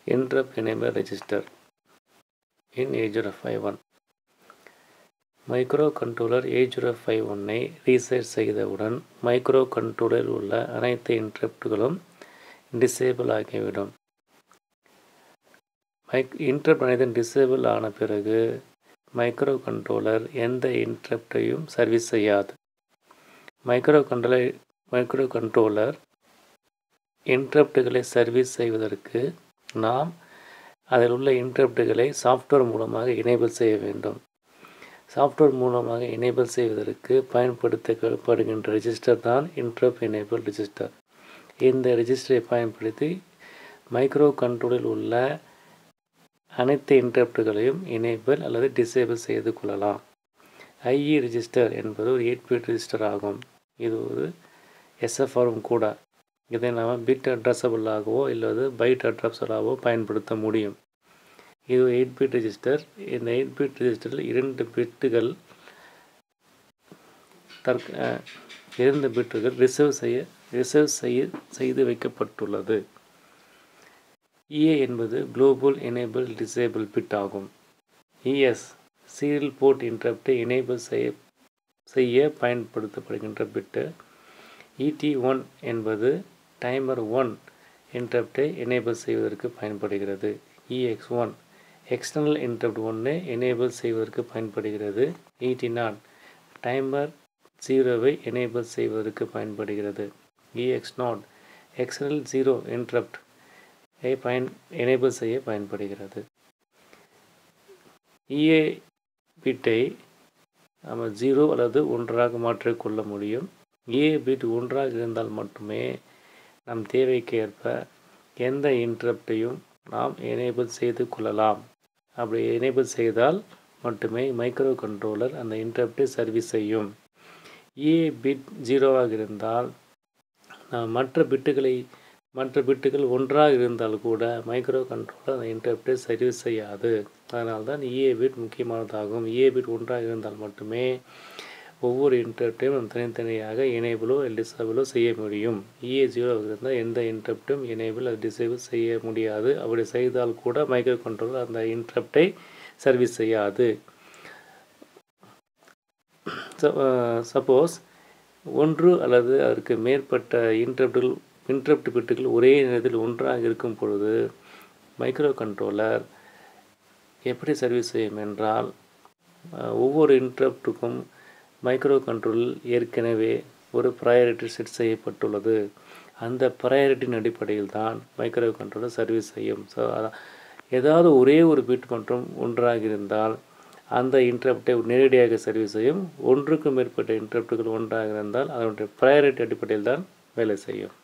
interrupt enable register in 8051 microcontroller ஏஜுரஃபைவ் ஐ reset செய்தவுடன் மைக்ரோ கண்ட்ரோலரில் உள்ள அனைத்து இன்டரப்ட்களும் டிசேபிள் ஆகிவிடும் மைக் இன்டரப்ட் அனைத்தும் டிசேபிள் ஆன பிறகு மைக்ரோ கண்ட்ரோலர் எந்த இன்டரப்டையும் சர்வீஸ் செய்யாது மைக்ரோ கண்ட்ரோலர் மைக்ரோ கண்ட்ரோலர் இன்டரப்டுகளை சர்வீஸ் செய்வதற்கு நாம் அதில் உள்ள இன்டரப்டுகளை சாஃப்ட்வேர் மூலமாக எனேபிள் செய்ய வேண்டும் சாஃப்ட்வேர் மூலமாக எனேபிள் செய்வதற்கு பயன்படுத்தப்படுகின்ற ரெஜிஸ்டர் தான் இன்டரப்ட் எனேபிள் ரெஜிஸ்டர் இந்த ரெஜிஸ்டரை பயன்படுத்தி மைக்ரோ கண்ட்ரோலில் உள்ள அனைத்து இன்டரப்டுகளையும் எனேபிள் அல்லது டிசேபிள் செய்து கொள்ளலாம் ஐஇ ரெஜிஸ்டர் என்பது ஒரு எயிட் பிட் ரெஜிஸ்டர் ஆகும் இது ஒரு எஸ்எஃப்ஆரும் கூட இதை நாம் பிட் அட்ரஸபிளாகவோ இல்லது பைட் அட்ரஸபிளாகவோ பயன்படுத்த முடியும் இது எயிட் பிட் ரெஜிஸ்டர் இந்த எயிட் பிட் ரெஜிஸ்டரில் இரண்டு பிட்டுகள் தற்க இரண்டு பிட்டுகள் ரிசர்வ் செய்ய ரிசர்வ் செய்ய செய்து வைக்கப்பட்டுள்ளது இஏ என்பது குளோபல் எனேபிள் டிசேபிள் பிட் ஆகும் இஎஸ் சீரியல் போர்ட் இன்டரப்டை எனேபிள் செய்ய செய்ய பயன்படுத்தப்படுகின்ற பிட்டு இடி ஒன் என்பது டைமர் ஒன் இன்டரப்டை எனேபிள் செய்வதற்கு பயன்படுகிறது இஎக்ஸ் ஒன் எக்ஸ்டர்னல் இன்டரப்ட் ஒன்று எனேபிள் செய்வதற்கு பயன்படுகிறது இடி நாட் டைமர் ஜீரோவை எனேபிள் செய்வதற்கு பயன்படுகிறது EX nought external zero interrupt பயன் எனேபிள் செய்ய பயன்படுகிறது இஏ பிட்டை நம்ம ஜீரோ அல்லது ஒன்றாக மாற்றிக்கொள்ள முடியும் ஏ பிட் ஒன்றாக இருந்தால் மட்டுமே நம் தேவைக்கு ஏற்ப எந்த இன்டரப்டையும் நாம் எனேபிள் செய்து கொள்ளலாம் அப்படி எனேபிள் செய்தால் மட்டுமே மைக்ரோ கண்ட்ரோலர் அந்த இன்டரப்டை சர்வீஸ் செய்யும் ஏ பிட் ஜீரோவாக இருந்தால் நாம் மற்ற பிட்டுகளை மற்ற பிட்டுகள் ஒன்றாக இருந்தால் கூட மைக்ரோ கண்ட்ரோலர் அந்த இன்டரப்டை சர்வீஸ் செய்யாது அதனால் தான் இஏ பிட் முக்கியமானதாகும் இஏ பிட் ஒன்றாக இருந்தால் மட்டுமே ஒவ்வொரு இன்டரப்டையும் நம்ம தனித்தனியாக எனேபிளோ டிசேபிளோ செய்ய முடியும் இஏ ஜீரோ இருந்தால் எந்த இன்டரப்டும் எனேபிள் அது டிசேபிள் செய்ய முடியாது அப்படி செய்தால் கூட மைக்ரோ கண்ட்ரோலர் அந்த இன்டரப்டை சர்வீஸ் செய்யாது சப்போஸ் ஒன்று அல்லது அதற்கு மேற்பட்ட இன்டரப்டுகள் இன்டரப்ட் பிட்டுகள் ஒரே நேரத்தில் ஒன்றாக இருக்கும் பொழுது மைக்ரோ கண்ட்ரோலர் எப்படி சர்வீஸ் செய்யும் என்றால் ஒவ்வொரு இன்டரப்ட்டுக்கும் மைக்ரோ கண்ட்ரோல் ஏற்கனவே ஒரு ப்ரையாரிட்டி செட் செய்யப்பட்டுள்ளது அந்த ப்ரையாரிட்டியின் அடிப்படையில் தான் மைக்ரோ கண்ட்ரோலர் சர்வீஸ் செய்யும் ஸோ ஏதாவது ஒரே ஒரு பிட் மற்றும் ஒன்றாக இருந்தால் அந்த இன்டரப்டை நேரடியாக சர்வீஸ் செய்யும் ஒன்றுக்கும் மேற்பட்ட இன்டரப்ட்டுகள் ஒன்றாக இருந்தால் அதனுடைய ப்ரையாரிட்டி அடிப்படையில் தான் வேலை செய்யும்